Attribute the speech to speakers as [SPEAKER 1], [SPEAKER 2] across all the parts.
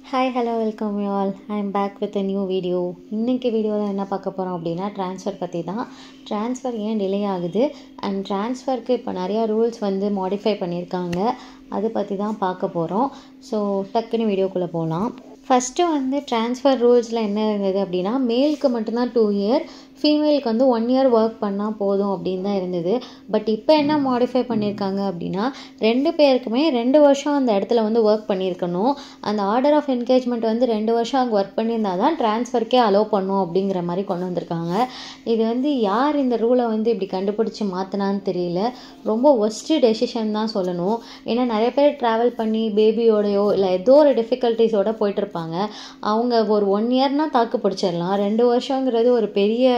[SPEAKER 1] hi hello welcome you all I am back with a new video இன்றைக்கி வீடியோவில் என்ன பார்க்க போகிறோம் அப்படின்னா ட்ரான்ஸ்ஃபர் பற்றி தான் ட்ரான்ஸ்ஃபர் ஏன் டிலே ஆகுது அண்ட் ட்ரான்ஸ்ஃபருக்கு இப்போ நிறையா ரூல்ஸ் வந்து மாடிஃபை பண்ணியிருக்காங்க அதை பற்றி தான் பார்க்க போகிறோம் ஸோ டக்குன்னு வீடியோக்குள்ளே போகலாம் ஃபஸ்ட்டு வந்து ட்ரான்ஸ்ஃபர் ரூல்ஸில் என்ன இருந்தது அப்படின்னா மேலுக்கு மட்டும்தான் டூ இயர் ஃபீமேலுக்கு வந்து ஒன் இயர் ஒர்க் பண்ணால் போதும் அப்படின்னு தான் இருந்தது பட் இப்போ என்ன மாடிஃபை பண்ணியிருக்காங்க அப்படின்னா ரெண்டு பேருக்குமே ரெண்டு வருஷம் அந்த இடத்துல வந்து ஒர்க் பண்ணியிருக்கணும் அந்த ஆர்டர் ஆஃப் என்கேஜ்மெண்ட் வந்து ரெண்டு வருஷம் அங்கே ஒர்க் பண்ணியிருந்தா தான் ட்ரான்ஸ்ஃபர்க்கே அலோவ் பண்ணும் அப்படிங்கிற மாதிரி கொண்டு வந்திருக்காங்க இது வந்து யார் இந்த ரூலை வந்து இப்படி கண்டுபிடிச்சி மாற்றினான்னு தெரியல ரொம்ப ஒஸ்ட்டு டெசிஷன் தான் சொல்லணும் ஏன்னா நிறைய பேர் ட்ராவல் பண்ணி பேபியோடையோ இல்லை ஏதோ ஒரு டிஃபிகல்ட்டிஸோட போயிட்டு இருப்பாங்க அவங்க ஒரு ஒன் இயர்னால் தாக்கு பிடிச்சிடலாம் ரெண்டு வருஷங்கிறது ஒரு பெரிய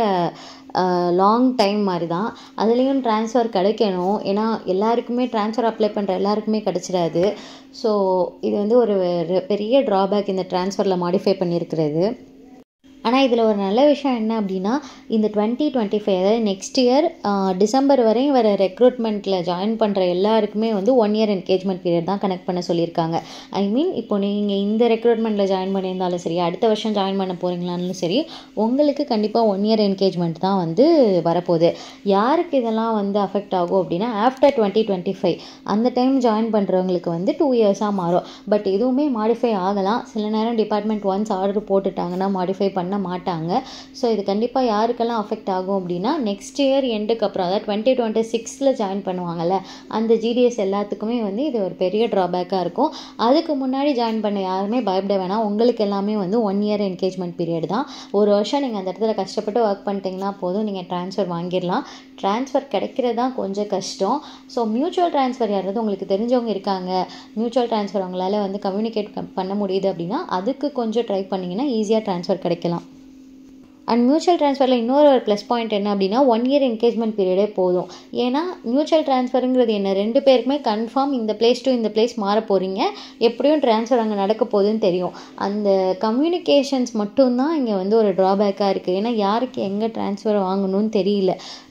[SPEAKER 1] லாங் டைம் மாதிரி தான் அதுலேயும் ட்ரான்ஸ்ஃபர் கிடைக்கணும் ஏன்னா எல்லாருக்குமே ட்ரான்ஸ்ஃபர் அப்ளை பண்ணுற எல்லாருக்குமே கிடச்சிடாது ஸோ இது வந்து ஒரு பெரிய ட்ராபேக் இந்த ட்ரான்ஸ்ஃபரில் மாடிஃபை பண்ணியிருக்கிறது ஆனால் இதில் ஒரு நல்ல விஷயம் என்ன அப்படின்னா இந்த டுவெண்ட்டி டுவெண்ட்டி ஃபைவ் அதாவது நெக்ஸ்ட் இயர் டிசம்பர் வரையும் வர ரெக்ரூட்மெண்ட்டில் ஜாயின் பண்ணுற எல்லாருக்குமே வந்து ஒன் இயர் என்கேஜ்மெண்ட் பீரியட் தான் கனெக்ட் பண்ண சொல்லியிருக்காங்க ஐ மீன் இப்போ நீங்கள் இந்த ரெக்ரூட்மெண்ட்டில் ஜாயின் பண்ணியிருந்தாலும் சரி அடுத்த வருஷம் ஜாயின் பண்ண போகிறீங்களாலும் சரி உங்களுக்கு கண்டிப்பாக ஒன் இயர் என்கேஜ்மெண்ட் தான் வந்து வரப்போகுது யாருக்கு இதெல்லாம் வந்து அஃபெக்ட் ஆகும் அப்படின்னா ஆஃப்டர் டுவெண்ட்டி டுவெண்ட்டி ஃபைவ் அந்த டைம் ஜாயின் பண்ணுறவங்களுக்கு வந்து டூ இயர்ஸாக மாறும் பட் எதுவுமே மாடிஃபை ஆகலாம் சில நேரம் டிபார்ட்மெண்ட் ஒன்ஸ் ஆர்டர் போட்டுட்டாங்கன்னா மாடிஃபை பண்ண மாட்டாங்க ஸோ இது கண்டிப்பாக யாருக்கெல்லாம் அஃபெக்ட் ஆகும் அப்படின்னா நெக்ஸ்ட் இயர் எண்டுக்கு அப்புறம் அதாவது டுவெண்ட்டி டுவெண்ட்டி சிக்ஸில் ஜாயின் பண்ணுவாங்கல்ல அந்த ஜிடிஎஸ் எல்லாத்துக்குமே வந்து இது ஒரு பெரிய ட்ராபேக்காக இருக்கும் அதுக்கு முன்னாடி ஜாயின் பண்ண யாருமே பயப்பட வேணாம் உங்களுக்கு எல்லாமே வந்து ஒன் இயர் என்கேஜ்மெண்ட் பீரியட் தான் ஒரு வருஷம் நீங்கள் அந்த இடத்துல கஷ்டப்பட்டு ஒர்க் பண்ணிட்டீங்கன்னா போதும் நீங்கள் ட்ரான்ஸ்ஃபர் வாங்கிடலாம் ட்ரான்ஸ்ஃபர் கிடைக்கிறது தான் கொஞ்சம் கஷ்டம் ஸோ மியூச்சுவல் ட்ரான்ஸ்ஃபர் யாராவது உங்களுக்கு தெரிஞ்சவங்க இருக்காங்க மியூச்சுவல் ட்ரான்ஸ்ஃபர் அவங்களால வந்து கம்யூனிகேட் பண்ண முடியுது அப்படின்னா அதுக்கு கொஞ்சம் ட்ரை பண்ணிங்கன்னா ஈஸியாக ட்ரான்ஸ்ஃபர் கிடைக்கலாம் அண்ட் மியூச்சுவல் ட்ரான்ஸ்ஃபரில் இன்னொரு ஒரு ப்ளஸ் பாயிண்ட் என்ன அப்படின்னா ஒன் இயர் என்கேஜ்மெண்ட் பீரியடே போதும் ஏன்னா மியூச்சுவல் ட்ரான்ஸ்ஃபருங்கிறது என்ன ரெண்டு பேருக்குமே கன்ஃபார்ம் இந்த பிளேஸ் டு இந்த பிளேஸ் மாற போகிறீங்க எப்படியும் ட்ரான்ஸ்ஃபர் அங்கே நடக்க போகுதுன்னு தெரியும் அந்த கம்யூனிகேஷன்ஸ் மட்டும்தான் இங்கே வந்து ஒரு ட்ராபேக்காக இருக்குது ஏன்னா யாருக்கு எங்கே ட்ரான்ஸ்ஃபர் வாங்கணும்னு தெரியல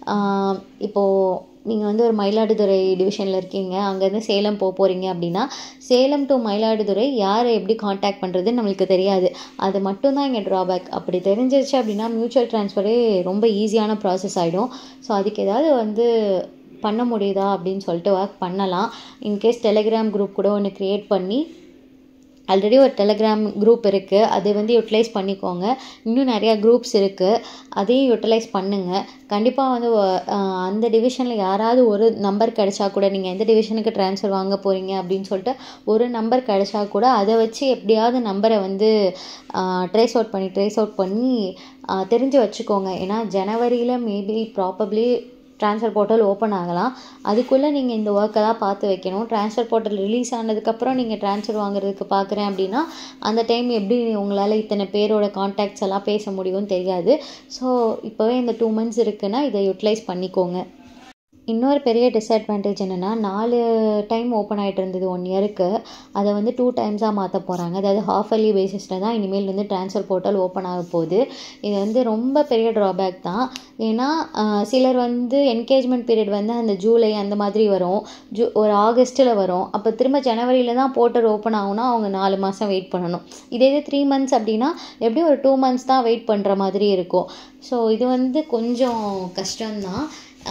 [SPEAKER 1] இப்போது நீங்கள் வந்து ஒரு மயிலாடுதுறை டிவிஷனில் இருக்கீங்க அங்கேருந்து சேலம் போக போகிறீங்க அப்படின்னா சேலம் டு மயிலாடுதுறை யாரை எப்படி காண்டாக்ட் பண்ணுறதுன்னு நம்மளுக்கு தெரியாது அது மட்டும்தான் இங்கே ட்ராபேக் அப்படி தெரிஞ்சிருச்சு அப்படின்னா மியூச்சுவல் ட்ரான்ஸ்ஃபரே ரொம்ப ஈஸியான ப்ராசஸ் ஆகிடும் ஸோ அதுக்கு ஏதாவது வந்து பண்ண முடியுதா அப்படின்னு சொல்லிட்டு ஒர்க் பண்ணலாம் இன்கேஸ் டெலிகிராம் குரூப் கூட ஒன்று க்ரியேட் பண்ணி ஆல்ரெடி ஒரு டெலகிராம் குரூப் இருக்குது அதை வந்து யூட்டிலைஸ் பண்ணிக்கோங்க இன்னும் நிறையா குரூப்ஸ் இருக்குது அதையும் யூட்டிலைஸ் பண்ணுங்கள் கண்டிப்பாக வந்து அந்த டிவிஷனில் யாராவது ஒரு நம்பர் கிடைச்சா கூட நீங்கள் எந்த டிவிஷனுக்கு ட்ரான்ஸ்ஃபர் வாங்க போகிறீங்க அப்படின்னு சொல்லிட்டு ஒரு நம்பர் கிடைச்சா கூட அதை வச்சு எப்படியாவது நம்பரை வந்து ட்ரேஸ் அவுட் பண்ணி ட்ரேஸ் அவுட் பண்ணி தெரிஞ்சு வச்சுக்கோங்க ஏன்னா ஜனவரியில் maybe probably transfer portal open ஆகலாம் அதுக்குள்ளே நீங்கள் இந்த ஒர்க்கை தான் பார்த்து வைக்கணும் ட்ரான்ஸ்ஃபர் போர்ட்டல் ரிலீஸ் ஆனதுக்கப்புறம் நீங்கள் ட்ரான்ஸ்ஃபர் வாங்குறதுக்கு பார்க்குறேன் அப்படின்னா அந்த டைம் எப்படி உங்களால் இத்தனை பேரோட கான்டாக்ட்ஸ் எல்லாம் பேச முடியும்னு தெரியாது ஸோ இப்போவே இந்த டூ மந்த்ஸ் இருக்குன்னா இதை யூட்டிலைஸ் பண்ணிக்கோங்க இன்னொரு பெரிய டிஸ்அட்வான்டேஜ் என்னென்னா நாலு டைம் ஓப்பன் ஆகிட்டு இருந்தது ஒன் இயருக்கு அதை வந்து டூ டைம்ஸாக மாற்ற போகிறாங்க அதாவது ஹாஃப் அர்லி பேசிஸில் தான் இனிமேல் வந்து ட்ரான்ஸ்ஃபர் போர்ட்டல் ஓப்பன் ஆக போகுது இது வந்து ரொம்ப பெரிய ட்ராபேக் தான் ஏன்னா சிலர் வந்து என்கேஜ்மெண்ட் பீரியட் வந்து அந்த ஜூலை அந்த மாதிரி வரும் ஜூ ஒரு ஆகஸ்ட்டில் வரும் அப்போ திரும்ப ஜனவரியில் தான் போர்ட்டல் ஓப்பன் ஆகும்னா அவங்க நாலு மாதம் வெயிட் பண்ணணும் இதே இது த்ரீ மந்த்ஸ் அப்படின்னா எப்படியும் ஒரு டூ மந்த்ஸ் தான் வெயிட் பண்ணுற மாதிரி இருக்கும் ஸோ இது வந்து கொஞ்சம் கஷ்டம்தான்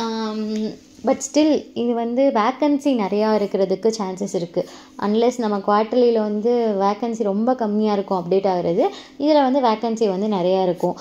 [SPEAKER 1] பட் ஸ்டில் இது வந்து வேக்கன்சி நிறையா இருக்கிறதுக்கு சான்சஸ் இருக்குது அன்லெஸ் நம்ம குவார்ட்டர்லியில் வந்து வேக்கன்சி ரொம்ப கம்மியாக இருக்கும் அப்டேட் ஆகிறது இதில் வந்து வேக்கன்சி வந்து நிறையா இருக்கும்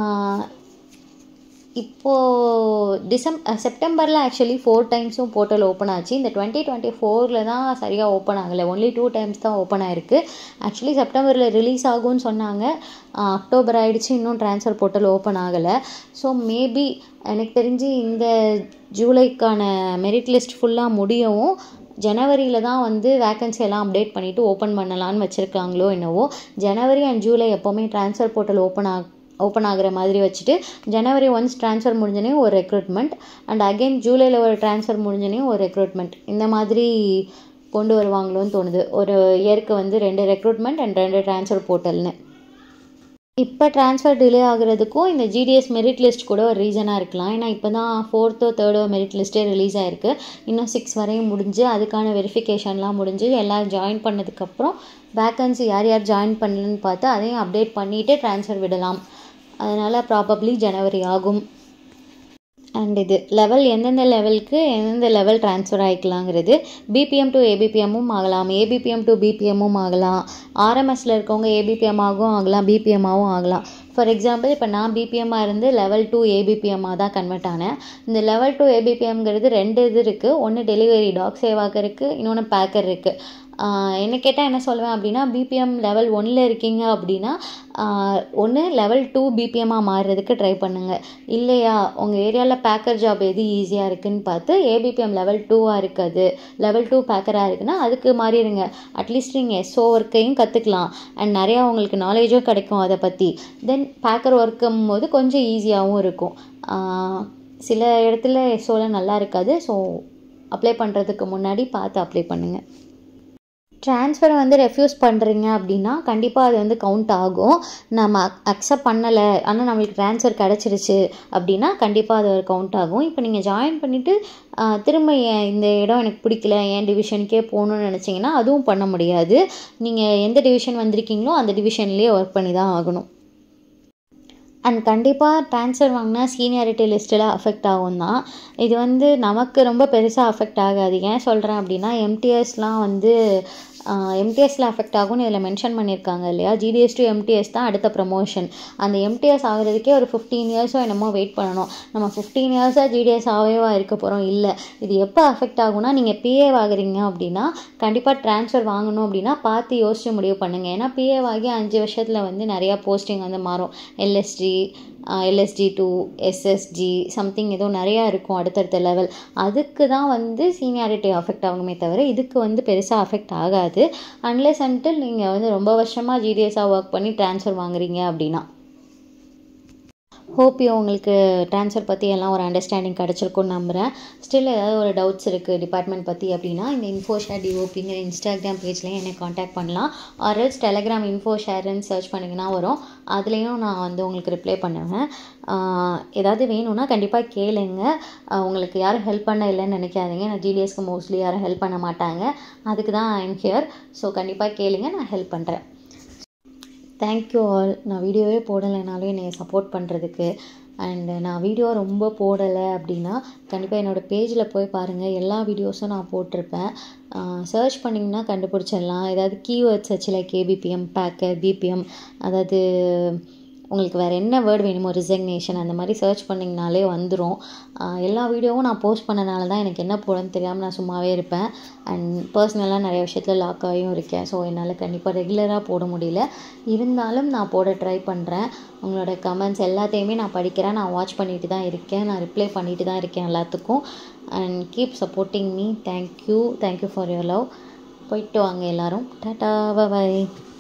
[SPEAKER 1] இப்போது டிசம் செப்டம்பரில் ஆக்சுவலி ஃபோர் டைம்ஸும் போர்ட்டல் ஓப்பன் ஆச்சு இந்த டுவெண்ட்டி டுவெண்ட்டி ஃபோரில் தான் சரியாக ஓப்பன் ஆகலை ஒன்லி டூ டைம்ஸ் தான் ஓப்பன் ஆயிருக்கு ஆக்சுவலி செப்டம்பரில் ரிலீஸ் ஆகும்னு சொன்னாங்க அக்டோபர் ஆகிடுச்சு இன்னும் ட்ரான்ஸ்ஃபர் போர்ட்டல் ஓப்பன் ஆகலை ஸோ மேபி எனக்கு தெரிஞ்சு இந்த ஜூலைக்கான மெரிட் லிஸ்ட் ஃபுல்லாக முடியவும் ஜனவரியில் தான் வந்து வேக்கன்சி எல்லாம் அப்டேட் பண்ணிவிட்டு ஓப்பன் பண்ணலான்னு வச்சுருக்காங்களோ என்னவோ ஜனவரி அண்ட் ஜூலை எப்போவுமே ட்ரான்ஸ்ஃபர் போர்ட்டல் ஓப்பன் ஆக ஓப்பன் ஆகிற மாதிரி வச்சுட்டு ஜனவரி ஒன்ஸ் ட்ரான்ஸ்ஃபர் முடிஞ்சனே ஒரு ரெக்ரூட்மெண்ட் அண்ட் அகெயின் ஜூலையில் ஒரு ட்ரான்ஸ்ஃபர் முடிஞ்சனே ஒரு ரெக்ரூட்மெண்ட் இந்த மாதிரி கொண்டு வருவாங்களோன்னு தோணுது ஒரு இயருக்கு வந்து ரெண்டு ரெக்ரூட்மெண்ட் அண்ட் ரெண்டு ட்ரான்ஸ்ஃபர் போர்ட்டல்னு இப்போ ட்ரான்ஸ்ஃபர் டிலே ஆகுறதுக்கும் இந்த ஜிடிஎஸ் மெரிட் லிஸ்ட் கூட ஒரு ரீசனாக இருக்கலாம் ஏன்னா இப்போ தான் ஃபோர்த்தோ தேர்டோ மெரிட் லிஸ்ட்டே ரிலீஸ் ஆகிருக்கு இன்னும் சிக்ஸ் வரையும் முடிஞ்சு அதுக்கான வெரிஃபிகேஷன்லாம் முடிஞ்சு எல்லாம் ஜாயின் பண்ணதுக்கப்புறம் வேக்கன்சி யார் யார் ஜாயின் பண்ணலன்னு பார்த்து அதையும் அப்டேட் பண்ணிவிட்டு ட்ரான்ஸ்ஃபர் விடலாம் அதனால் ப்ராபப்ளி ஜனவரி ஆகும் அண்ட் இது லெவல் எந்தெந்த லெவலுக்கு எந்தெந்த லெவல் ட்ரான்ஸ்ஃபர் ஆகிக்கலாங்கிறது பிபிஎம் டு ஏபிபிஎம்மும் ஆகலாம் ஏபிபிஎம் டு பிபிஎம்மும் ஆகலாம் ஆர்எம்எஸில் இருக்கவங்க ஏபிபிஎம் ஆகவும் ஆகலாம் பிபிஎம்மாகவும் ஆகலாம் ஃபார் எக்ஸாம்பிள் இப்போ நான் பிபிஎம்மாக இருந்து லெவல் டூ ஏபிபிஎம்மாக தான் கன்வெர்ட் ஆனேன் இந்த லெவல் டூ ஏபிபிஎம்ங்கிறது ரெண்டு இது இருக்குது ஒன்று டெலிவரி டாக் சேவாக்கு இருக்குது இன்னொன்று பேக்கர் இருக்குது என்ன கேட்டால் என்ன சொல்லுவேன் அப்படின்னா பிபிஎம் லெவல் ஒன்னில் இருக்கீங்க அப்படின்னா ஒன்று லெவல் டூ பிபிஎம்மாக மாறுறதுக்கு ட்ரை பண்ணுங்கள் இல்லையா உங்கள் ஏரியாவில் பேக்கர் ஜாப் எது ஈஸியாக இருக்குதுன்னு பார்த்து ஏபிபிஎம் லெவல் டூவாக இருக்குது லெவல் டூ பேக்கராக இருக்குன்னா அதுக்கு மாறிடுங்க அட்லீஸ்ட் நீங்கள் எஸ்ஓ ஒர்க்கையும் கற்றுக்கலாம் அண்ட் நிறையா உங்களுக்கு நாலேஜும் கிடைக்கும் அதை பற்றி தென் பேக்கர் ஒர்க்கும் போது கொஞ்சம் ஈஸியாகவும் இருக்கும் சில இடத்துல எஸ்ஓவில் நல்லா இருக்காது ஸோ அப்ளை பண்ணுறதுக்கு முன்னாடி பார்த்து அப்ளை பண்ணுங்கள் ட்ரான்ஸ்ஃபரை வந்து ரெஃப்யூஸ் பண்ணுறீங்க அப்படின்னா கண்டிப்பாக அது வந்து கவுண்ட் ஆகும் நம்ம அக்செப்ட் பண்ணலை ஆனால் நம்மளுக்கு ட்ரான்ஸ்ஃபர் கிடச்சிருச்சு அப்படின்னா கண்டிப்பாக அது ஒரு கவுண்ட் ஆகும் இப்போ நீங்கள் ஜாயின் பண்ணிவிட்டு திரும்ப இந்த இடம் எனக்கு பிடிக்கல என் டிவிஷனுக்கே போகணுன்னு நினச்சிங்கன்னா அதுவும் பண்ண முடியாது நீங்கள் எந்த டிவிஷன் வந்திருக்கீங்களோ அந்த டிவிஷன்லேயே ஒர்க் பண்ணி தான் ஆகணும் அண்ட் கண்டிப்பாக ட்ரான்ஸ்ஃபர் வாங்கினா சீனியாரிட்டி லிஸ்ட்டில் அஃபெக்ட் ஆகும் தான் இது வந்து நமக்கு ரொம்ப பெருசாக அஃபெக்ட் ஆகாது ஏன் சொல்கிறேன் அப்படின்னா எம்டிஎஸ்லாம் வந்து எம்டிஎஸில் அஃபெக்ட் ஆகும்னு இதில் மென்ஷன் பண்ணியிருக்காங்க இல்லையா ஜிடிஎஸ் டு எம்டிஎஸ் தான் அடுத்த ப்ரமோஷன் அந்த எம்டிஎஸ் ஆகிறதுக்கே ஒரு ஃபிஃப்டீன் இயர்ஸோ என்னமோ வெயிட் பண்ணணும் நம்ம ஃபிஃப்டீன் இயர்ஸாக ஜிடிஎஸ் ஆகவேவா இருக்க போகிறோம் இல்லை இது எப்போ அஃபெக்ட் ஆகும்னா நீங்கள் பிஏ ஆகுறீங்க அப்படின்னா கண்டிப்பாக ட்ரான்ஸ்ஃபர் வாங்கணும் அப்படின்னா பார்த்து யோசிச்சு முடிவு பண்ணுங்கள் ஏன்னா பிஏ ஆகி அஞ்சு வருஷத்தில் வந்து நிறையா போஸ்டிங் வந்து மாறும் LSD LSD to SSG something ஏதோ நிறையா இருக்கும் அடுத்தடுத்த லெவல் அதுக்கு தான் வந்து சீனியாரிட்டி அஃபெக்ட் ஆகுமே தவிர இதுக்கு வந்து பெருசாக அஃபெக்ட் ஆகாது அன்லெஸ் அன்டில் நீங்கள் வந்து ரொம்ப வருஷமாக ஜிடிஎஸ்ஸாக ஒர்க் பண்ணி ட்ரான்ஸ்ஃபர் வாங்குறீங்க அப்படின்னா ஹோப் யூ உங்களுக்கு ட்ரான்ஸ்ஃபர் பற்றி எல்லாம் ஒரு அண்டர்ஸ்டாண்டிங் கிடச்சிருக்குன்னு நம்புகிறேன் ஸ்டில் ஏதாவது ஒரு டவுட்ஸ் இருக்குது டிபார்ட்மெண்ட் பற்றி அப்படின்னா இந்த இன்ஃபோ ஷேர் டிஓபிங்கிற இன்ஸ்டாகிராம் பேஜ்லேயும் என்னை காண்டாக்ட் பண்ணலாம் ஆர்எல்ஸ் டெலகிராம் இன்ஃபோ ஷேர்னு சர்ச் பண்ணிங்கன்னா வரும் அதுலேயும் நான் வந்து உங்களுக்கு ரிப்ளை பண்ணுவேன் ஏதாவது வேணும்னா கண்டிப்பாக கேளுங்க உங்களுக்கு யாரும் ஹெல்ப் பண்ண இல்லைன்னு நினைக்காதீங்க நான் ஜிடிஎஸ்க்கு மோஸ்ட்லி யாரும் ஹெல்ப் பண்ண மாட்டாங்க அதுக்கு தான் ஐம் ஹியர் ஸோ கண்டிப்பாக கேளுங்க நான் ஹெல்ப் பண்ணுறேன் தேங்க்யூ ஆல் நான் வீடியோவே போடலைனாலும் என்னை சப்போர்ட் பண்ணுறதுக்கு அண்டு நான் வீடியோ ரொம்ப போடலை அப்படின்னா கண்டிப்பாக என்னோடய பேஜில் போய் பாருங்கள் எல்லா வீடியோஸும் நான் போட்டிருப்பேன் சர்ச் பண்ணிங்கன்னா கண்டுபிடிச்சிடலாம் ஏதாவது கீவேர்ட்ஸ் வச்சு லைக் ஏபிபிஎம் பேக்கர் பிபிஎம் அதாவது உங்களுக்கு வேறு என்ன வேர்டு வேணுமோ ரிசக்னேஷன் அந்த மாதிரி சர்ச் பண்ணிங்கனாலே வந்துடும் எல்லா வீடியோவும் நான் போஸ்ட் பண்ணனால தான் எனக்கு என்ன போடன்னு தெரியாமல் நான் சும்மாவே இருப்பேன் அண்ட் பர்சனலாக நிறைய விஷயத்தில் லாக் ஆகியும் இருக்கேன் ஸோ என்னால் கண்டிப்பாக ரெகுலராக போட முடியல இருந்தாலும் நான் போட ட்ரை பண்ணுறேன் உங்களோட கமெண்ட்ஸ் எல்லாத்தையுமே நான் படிக்கிறேன் நான் வாட்ச் பண்ணிட்டு தான் இருக்கேன் நான் ரிப்ளை பண்ணிட்டு தான் இருக்கேன் எல்லாத்துக்கும் and keep supporting me thank you thank you for your love போயிட்டு வாங்க எல்லோரும் டாட்டா பாய்